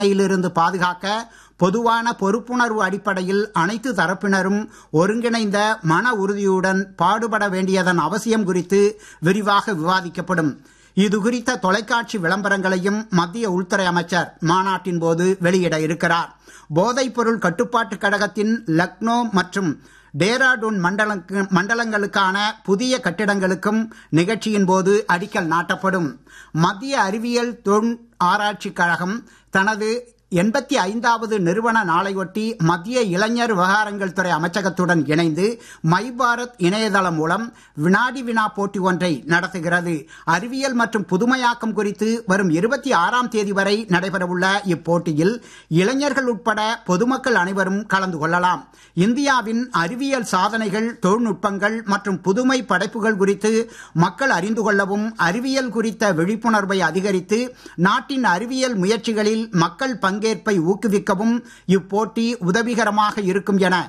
யிலிருந்து பாதுகாக்க பொதுவான பொறுப்புணர்வு அடிப்படையில் அனைத்து தரப்பினரும் ஒருங்கிணைந்த மன உறுதியுடன் பாடுபட வேண்டியதன் அவசியம் குறித்து விரிவாக விவாதிக்கப்படும் இது குறித்த தொலைக்காட்சி விளம்பரங்களையும் மத்திய உள்துறை அமைச்சர் மாநாட்டின் போது வெளியிட இருக்கிறார் போதைப் பொருள் கட்டுப்பாட்டு கழகத்தின் லக்னோ மற்றும் டேராடூன் மண்டலங்க மண்டலங்களுக்கான புதிய கட்டிடங்களுக்கும் நிகழ்ச்சியின் போது அடிக்கல் நாட்டப்படும் மத்திய அறிவியல் தொழில் ஆராய்ச்சிக் கழகம் தனது எண்பத்தி ஐந்தாவது நிறுவன நாளையொட்டி மத்திய இளைஞர் விவகாரங்கள் துறை அமைச்சகத்துடன் இணைந்து மை பாரத் இணையதளம் மூலம் வினாடி வினா போட்டி ஒன்றை நடத்துகிறது அறிவியல் மற்றும் புதுமையாக்கம் குறித்து வரும் இருபத்தி ஆறாம் தேதி வரை நடைபெறவுள்ள இப்போட்டியில் இளைஞர்கள் உட்பட பொதுமக்கள் அனைவரும் கலந்து கொள்ளலாம் இந்தியாவின் அறிவியல் சாதனைகள் தொழில்நுட்பங்கள் மற்றும் புதுமை படைப்புகள் குறித்து மக்கள் அறிந்து கொள்ளவும் அறிவியல் குறித்த விழிப்புணர்வை அதிகரித்து நாட்டின் அறிவியல் முயற்சிகளில் மக்கள் பங்கேற்பை ஊக்குவிக்கவும் இப்போட்டி உதவிகரமாக இருக்கும் என